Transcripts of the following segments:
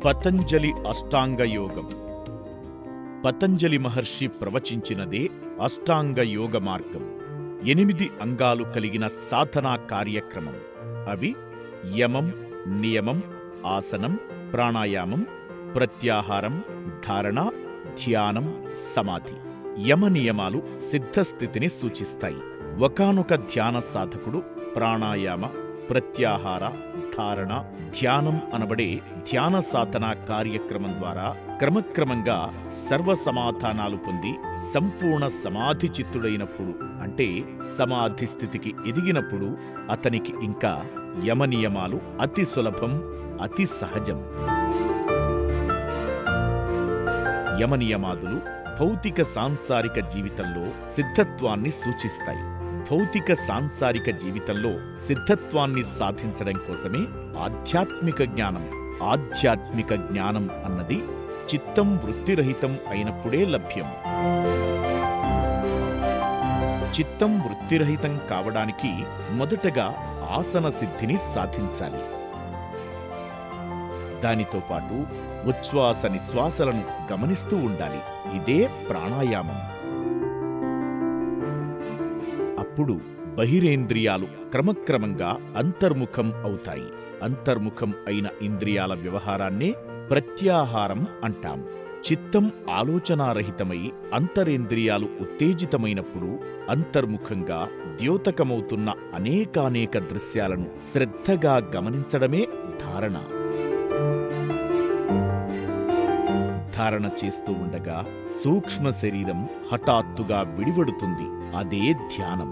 పతంజలి అష్టాంగ యోగం పతంజలి మహర్షి ప్రవచించినదే అష్టాంగ యోగ మార్గం ఎనిమిది అంగాలు కలిగిన సాధనా కార్యక్రమం అవి యమం నియమం ఆసనం ప్రాణాయామం ప్రత్యాహారం ధారణ ధ్యానం సమాధి యమ నియమాలు సిద్ధస్థితిని సూచిస్తాయి ఒకానొక ధ్యాన సాధకుడు ప్రాణాయామ ప్రత్యాహార ధారణ ధ్యానం అనబడే ధ్యాన సాధన కార్యక్రమం ద్వారా క్రమక్రమంగా సర్వ సమాధానాలు పొంది సంపూర్ణ సమాధి చిత్తుడైనప్పుడు అంటే సమాధి స్థితికి ఎదిగినప్పుడు అతనికి ఇంకా యమ నియమాలు అతి సులభం అతి సహజం యమ నియమాదులు భౌతిక సాంసారిక జీవితంలో సిద్ధత్వాన్ని సూచిస్తాయి భౌతిక సాంసారిక జీవితంలో సిద్ధత్వాన్ని సాధించడం కోసమే ఆధ్యాత్మిక జ్ఞానం ఆధ్యాత్మిక జ్ఞానం అన్నది చిత్తం వృత్తిరహితం అయినప్పుడే లభ్యం చిత్తం వృత్తిరహితం కావడానికి మొదటగా ఆసన సిద్ధిని సాధించాలి దానితో పాటు ఉచ్ఛ్వాస నిశ్వాసలను గమనిస్తూ ఉండాలి ఇదే ప్రాణాయామం అప్పుడు బహిరేంద్రియాలు క్రమక్రమంగా అంతర్ముఖం అవుతాయి అంతర్ముఖం అయిన ఇంద్రియాల వ్యవహారాన్నే ప్రత్యాహారం అంటాం చిత్తం ఆలోచనారహితమై అంతరేంద్రియాలు ఉత్తేజితమైనప్పుడు అంతర్ముఖంగా ద్యోతకమవుతున్న అనేకానేక దృశ్యాలను శ్రద్ధగా గమనించడమే ధారణ ధారణ చేస్తూ ఉండగా సూక్ష్మ శరీరం హఠాత్తుగా విడివడుతుంది అదే ధ్యానం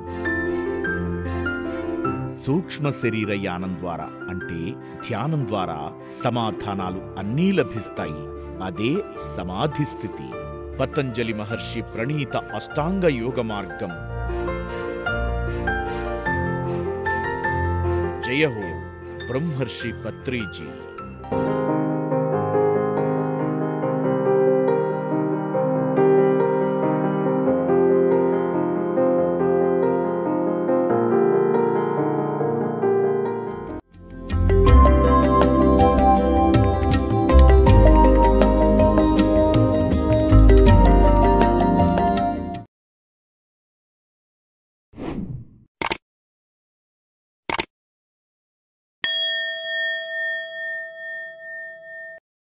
సూక్ష్మ శరీర యానం ద్వారా అంటే ధ్యానం ద్వారా సమాధానాలు అన్నీ లభిస్తాయి అదే సమాధి స్థితి పతంజలి మహర్షి ప్రణీత అష్టాంగ యోగ మార్గం జయ హో బ్రహ్మర్షి పత్రీజీ